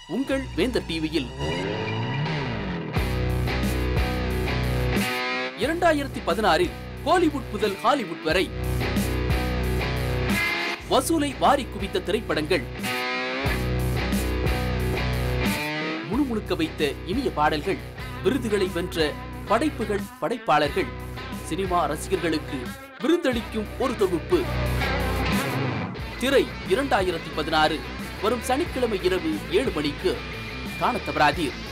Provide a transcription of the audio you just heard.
உங்கள் வேந்தர் டிவியில் இரண்டாயிரத்தி பதினாறில் கோலிவுட் முதல் ஹாலிவுட் வரை வசூலை வாரி குவித்த திரைப்படங்கள் முணுமுணுக்க வைத்த இனிய பாடல்கள் விருதுகளை வென்ற படைப்புகள் படைப்பாளர்கள் சினிமா ரசிகர்களுக்கு விருந்தளிக்கும் ஒரு தொகுப்பு திரை இரண்டாயிரத்தி பதினாறு வரும் சனிக்கிழமை இரவு ஏழு மணிக்கு காணத் தவறாதீர்